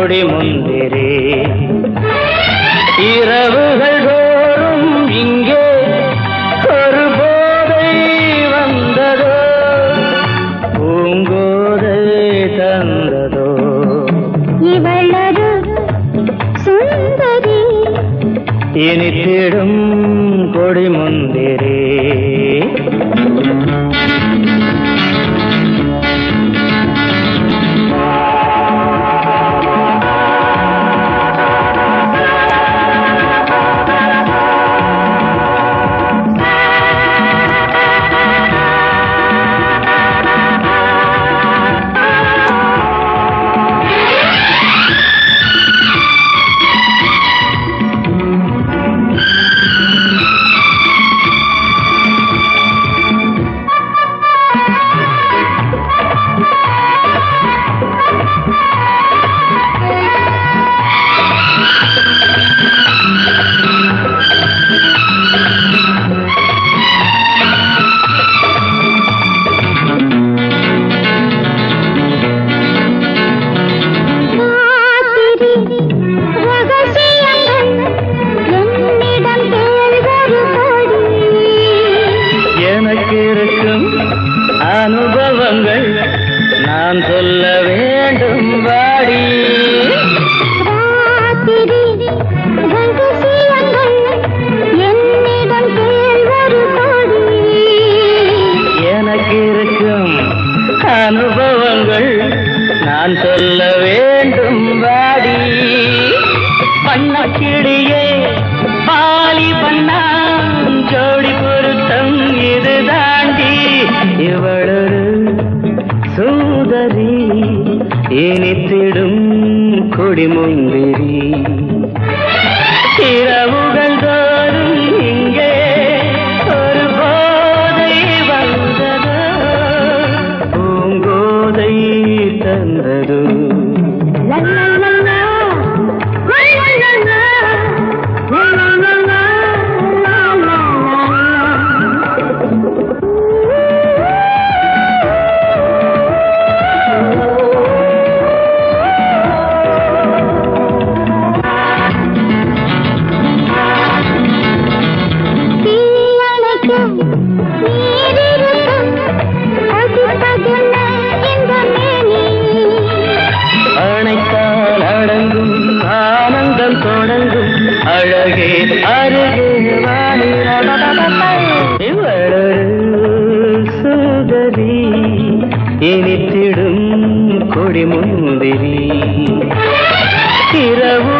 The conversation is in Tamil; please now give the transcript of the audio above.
கொடி முந்திரி இரவுகள் தோறும் இங்கே ஒரு போதை வந்ததோ பூங்கோதை தந்ததோ இவளொரு சுந்தரி இனித்திடும் கொடி முந்திரி ராத்திரி ரகசியங்கள் என்னிடம் கேள்வொரு கோடி எனக்கு இருக்கும் அனுபவங்கள் நான் சொல்ல வேண்டும் வாடி ராத்திரி ரகசியங்கள் என்னிடம் கேள்வொரு கோடி எனக்கு இருக்கும் அனுபவங்கள் நான் சொல்ல வேண்டும் வாடி பண்ண கிளியே பாலி பண்ணா ஜோடி பொருத்தம் இது தாண்டி இவளொரு சூதரி இனித்திடும் கொடிமுந்திரி இரவுகள் தோறும் இங்கே ஒரு போதை வந்ததோ பூங்கோதை தந்ததோ லா லா லா லா லா லா லா லா லா லா லா லா தீயணைக்கும் நீரிருக்கும் கொதிப்பதென்ன இந்த மேனி அணைத்தால் அடங்கும் ஆனந்தம் தொடங்கும் அழகே அருகே இவளொரு சுதரி இனித்திடும் கொடிமுந்திரி இரவு